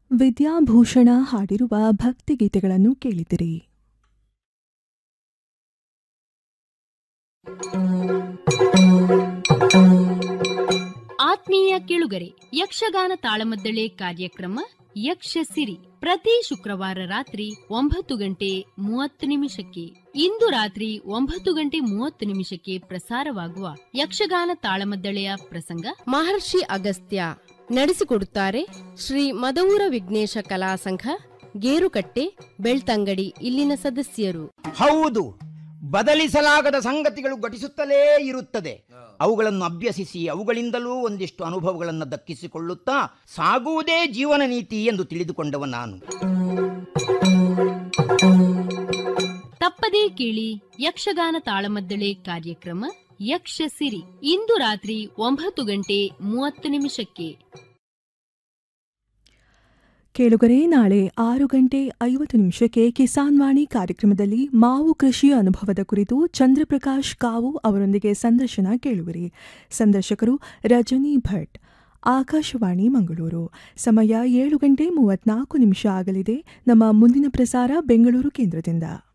ವಿದ್ಯಾಭೂಷಣ ಹಾಡಿರುವ ಭಕ್ತಿಗೀತೆಗಳನ್ನು ಕೇಳಿದಿರಿ ಆತ್ಮೀಯ ಕೇಳುಗರೆ ಯಕ್ಷಗಾನ ತಾಳಮದ್ದಳೆ ಕಾರ್ಯಕ್ರಮ ಯಕ್ಷ ಸಿರಿ ಪ್ರತಿ ಶುಕ್ರವಾರ ರಾತ್ರಿ ಒಂಬತ್ತು ಗಂಟೆ ಮೂವತ್ತು ನಿಮಿಷಕ್ಕೆ ಇಂದು ರಾತ್ರಿ ಒಂಬತ್ತು ಗಂಟೆ ಮೂವತ್ತು ನಿಮಿಷಕ್ಕೆ ಪ್ರಸಾರವಾಗುವ ಯಕ್ಷಗಾನ ತಾಳಮದ್ದಳೆಯ ಪ್ರಸಂಗ ಮಹರ್ಷಿ ಅಗಸ್ತ್ಯ ನಡೆಸಿಕೊಡುತ್ತಾರೆ ಶ್ರೀ ಮದವೂರ ವಿಘ್ನೇಶ ಕಲಾ ಸಂಘ ಗೇರುಕಟ್ಟೆ ಬೆಳ್ತಂಗಡಿ ಇಲ್ಲಿನ ಸದಸ್ಯರು ಹೌದು ಬದಲಿಸಲಾಗದ ಸಂಗತಿಗಳು ಘಟಿಸುತ್ತಲೇ ಇರುತ್ತದೆ ಅವುಗಳನ್ನು ಅಭ್ಯಸಿಸಿ ಅವುಗಳಿಂದಲೂ ಒಂದಿಷ್ಟು ಅನುಭವಗಳನ್ನು ದಕ್ಕಿಸಿಕೊಳ್ಳುತ್ತಾ ಸಾಗುವುದೇ ಜೀವನ ನೀತಿ ಎಂದು ತಿಳಿದುಕೊಂಡವ ನಾನು ತಪ್ಪದೇ ಕೇಳಿ ಯಕ್ಷಗಾನ ತಾಳಮದ್ದಳೆ ಕಾರ್ಯಕ್ರಮ ಯಕ್ಷ ಸಿರಿ ಇಂದು ರಾತ್ರಿ ಒಂಬತ್ತು ಗಂಟೆ ಮೂವತ್ತು ನಿಮಿಷಕ್ಕೆ ಕೇಳುಗರೆ ನಾಳೆ ಆರು ಗಂಟೆ ಐವತ್ತು ನಿಮಿಷಕ್ಕೆ ಕಿಸಾನ್ ವಾಣಿ ಕಾರ್ಯಕ್ರಮದಲ್ಲಿ ಮಾವು ಕೃಷಿ ಅನುಭವದ ಕುರಿತು ಚಂದ್ರಪ್ರಕಾಶ್ ಕಾವು ಅವರೊಂದಿಗೆ ಸಂದರ್ಶನ ಕೇಳುವಿರಿ ಸಂದರ್ಶಕರು ರಜನಿ ಭಟ್ ಆಕಾಶವಾಣಿ ಮಂಗಳೂರು ಸಮಯ ಏಳು ಗಂಟೆ ಮೂವತ್ನಾಲ್ಕು ನಿಮಿಷ ಆಗಲಿದೆ ನಮ್ಮ ಮುಂದಿನ ಪ್ರಸಾರ ಬೆಂಗಳೂರು ಕೇಂದ್ರದಿಂದ